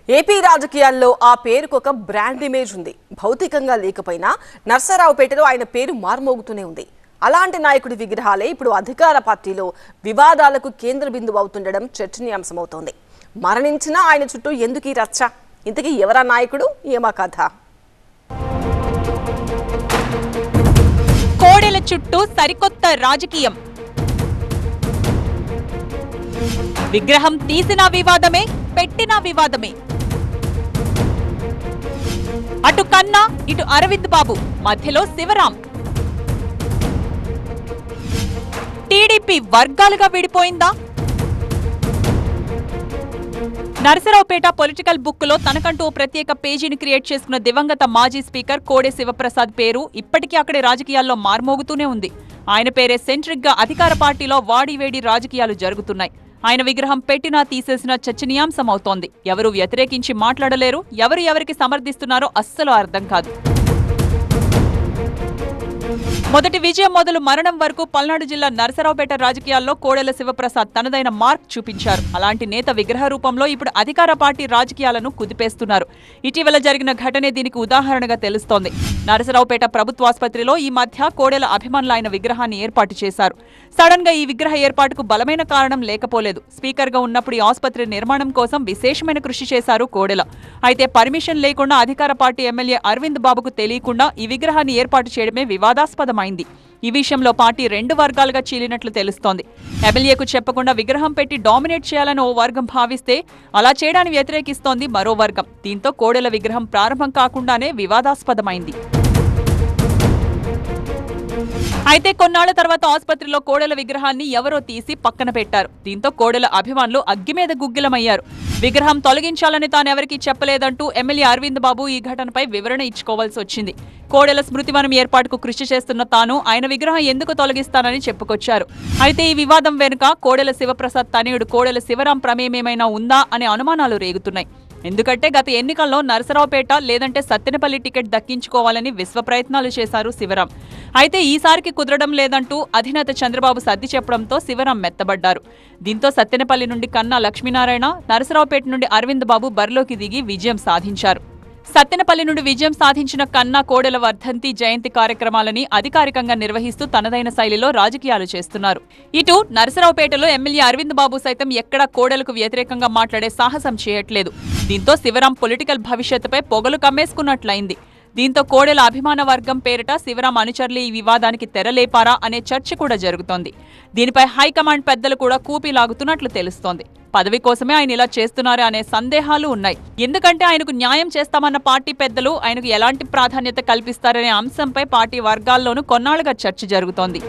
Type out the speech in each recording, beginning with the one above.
AP రాజకీయాల్లో ఆ పేరుకు ఒక బ్రాండ్ ఇమేజ్ ఉంది భౌతికంగా లేకపోయినా నర్సరావుపేటలో ఆయన పేరు మార్మోగుతూనే ఉంది అలాంటి నాయకుడి విగ్రహాలే ఇప్పుడు అధికార పార్టీలో వివాదాలకు కేంద్ర బిందువు అవుతుండడం చర్చనీయాంశమవుతోంది మరణించినా ఆయన చుట్టూ ఎందుకు ఈ రచ్చ ఇంతకీ ఎవరా నాయకుడు ఏమా కథ కోడెల చుట్టూ సరికొత్త రాజకీయం విగ్రహం తీసిన వివాదమే పెట్టిన వివాదమే అటు కన్నా ఇటు అరవింద్ బాబు మధ్యలో శివరాం టీడీపీ వర్గాలుగా విడిపోయిందా నరసరావుపేట పొలిటికల్ బుక్ లో తనకంటూ ఓ ప్రత్యేక పేజీని క్రియేట్ చేసుకున్న దివంగత మాజీ స్పీకర్ కోడే శివప్రసాద్ పేరు ఇప్పటికీ అక్కడి రాజకీయాల్లో మార్మోగుతూనే ఉంది ఆయన పేరే సెంట్రిక్ గా అధికార పార్టీలో వాడివేడి రాజకీయాలు జరుగుతున్నాయి ఆయన విగ్రహం పెట్టినా తీసేసినా చర్చనీయాంశం అవుతోంది ఎవరు వ్యతిరేకించి మాట్లాడలేరు ఎవరు ఎవరికి సమర్థిస్తున్నారో అస్సలు అర్థం కాదు మొదటి విజయం మొదలు మరణం వరకు పల్నాడు జిల్లా నరసరావుపేట రాజకీయాల్లో కోడెల శివప్రసాద్ తనదైన మార్క్ చూపించారు అలాంటి నేత విగ్రహ రూపంలో ఇప్పుడు అధికార పార్టీ రాజకీయాలను కుదిపేస్తున్నారు ఇటీవల జరిగిన ఘటనే దీనికి ఉదాహరణగా తెలుస్తోంది నరసరావుపేట ప్రభుత్వాసుపత్రిలో ఈ మధ్య కోడెల అభిమానులు ఆయన విగ్రహాన్ని ఏర్పాటు చేశారు సడన్ గా ఈ విగ్రహ ఏర్పాటుకు బలమైన కారణం లేకపోలేదు స్పీకర్ గా ఉన్నప్పుడు ఈ ఆసుపత్రి నిర్మాణం కోసం విశేషమైన కృషి చేశారు కోడెల అయితే పర్మిషన్ లేకుండా అధికార పార్టీ ఎమ్మెల్యే అరవింద్ బాబుకు తెలియకుండా ఈ విగ్రహాన్ని ఏర్పాటు చేయడమే వివాదాస్పదమైంది ఈ విషయంలో పార్టీ రెండు వర్గాలుగా చీలినట్లు తెలుస్తోంది ఎమ్మెల్యేకు చెప్పకుండా విగ్రహం పెట్టి డామినేట్ చేయాలని ఓ వర్గం భావిస్తే అలా చేయడాన్ని వ్యతిరేకిస్తోంది మరో వర్గం దీంతో కోడెల విగ్రహం ప్రారంభం కాకుండానే వివాదాస్పదమైంది అయితే కొన్నాళ్ల తర్వాత ఆసుపత్రిలో కోడెల విగ్రహాన్ని ఎవరో తీసి పక్కన పెట్టారు దీంతో కోడెల అభిమానులు అగ్గి మీద గుగ్గిలమయ్యారు విగ్రహం తొలగించాలని తానెవరికీ చెప్పలేదంటూ ఎమ్మెల్యే అరవింద్ బాబు ఈ ఘటనపై వివరణ ఇచ్చుకోవాల్సి వచ్చింది కోడెల స్మృతివనం ఏర్పాటుకు కృషి చేస్తున్న తాను ఆయన విగ్రహం ఎందుకు తొలగిస్తానని చెప్పుకొచ్చారు అయితే ఈ వివాదం వెనుక కోడెల శివప్రసాద్ తనయుడు కోడెల శివరాం ప్రమేయమేమైనా ఉందా అనే అనుమానాలు రేగుతున్నాయి ఎందుకంటే గత ఎన్నికల్లో నరసరావుపేట లేదంటే సత్తెనపల్లి టికెట్ దక్కించుకోవాలని విశ్వ ప్రయత్నాలు చేశారు శివరాం అయితే ఈసారికి కుదరడం లేదంటూ అధినేత చంద్రబాబు సర్ది చెప్పడంతో శివరాం మెత్తబడ్డారు దీంతో సత్తెనపల్లి నుండి కన్నా లక్ష్మీనారాయణ నరసరావుపేట నుండి అరవింద్ బాబు బరిలోకి దిగి విజయం సాధించారు సత్తెనపల్లి నుండి విజయం సాధించిన కన్నా కోడెల వర్ధంతి జయంతి కార్యక్రమాలని అధికారికంగా నిర్వహిస్తూ తనదైన శైలిలో రాజకీయాలు చేస్తున్నారు ఇటు నరసరావుపేటలో ఎమ్మెల్యే అరవింద్ బాబు సైతం ఎక్కడా కోడెలకు వ్యతిరేకంగా మాట్లాడే సాహసం చేయట్లేదు దీంతో శివరాం పొలిటికల్ భవిష్యత్తుపై పొగలు కమ్మేసుకున్నట్లయింది దీంతో కోడెల అభిమాన వర్గం పేరిట శివరాం అనుచరులు ఈ వివాదానికి తెరలేపారా అనే చర్చ కూడా జరుగుతోంది దీనిపై హైకమాండ్ పెద్దలు కూడా కూపి లాగుతున్నట్లు తెలుస్తోంది పదవి కోసమే ఆయన ఇలా చేస్తున్నారా అనే సందేహాలు ఉన్నాయి ఎందుకంటే ఆయనకు న్యాయం చేస్తామన్న పార్టీ పెద్దలు ఆయనకు ఎలాంటి ప్రాధాన్యత కల్పిస్తారనే అంశంపై పార్టీ వర్గాల్లోనూ కొన్నాళ్లుగా చర్చ జరుగుతోంది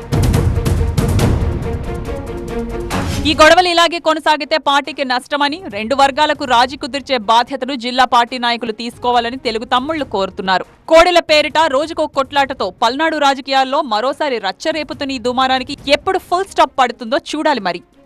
ఈ గొడవలు ఇలాగే కొనసాగితే పార్టీకి నష్టమని రెండు వర్గాలకు రాజీ కుదిర్చే బాధ్యతను జిల్లా పార్టీ నాయకులు తీసుకోవాలని తెలుగు తమ్ముళ్లు కోరుతున్నారు కోడెల పేరిట రోజుకో కొట్లాటతో పల్నాడు రాజకీయాల్లో మరోసారి రచ్చరేపుతున్న ఈ దుమారానికి ఎప్పుడు ఫుల్ స్టాప్ పడుతుందో చూడాలి మరి